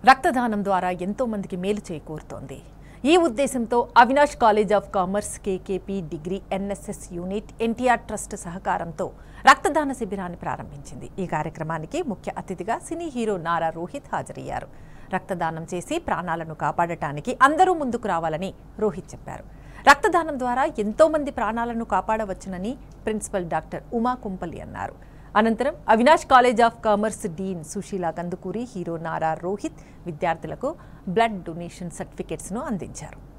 రక్తదానం ద్వారా ఎంతో మందికి మేలు చేకూరుతోంది ఈ ఉద్దేశంతో Avinash college of commerce KKP degree NSS unit NTR trust సహకారంతో రక్తదాన శిబిరాన్ని ప్రారంభించింది ఈ కార్యక్రమానికి ముఖ్య అతిథిగా సినీ హీరో నారా రోహిత్ హాజరయ్యారు రక్తదానం చేసి ప్రాణాలను కాపాడటానికి అందరూ ముందుకు రావాలని రోహిత్ చెప్పారు రక్తదానం ద్వారా ఎంతో మంది ప్రాణాలను కాపాడవచ్చునని ప్రిన్సిపల్ డాక్టర్ ఉమా కుంపలి అన్నారు అనంతరం Avinash college of commerce dean Sushila Kandukuri hero Nara Rohit విద్యార్థులకు బ్లడ్ డొనేషన్ సర్టిఫికెట్స్ను అందించారు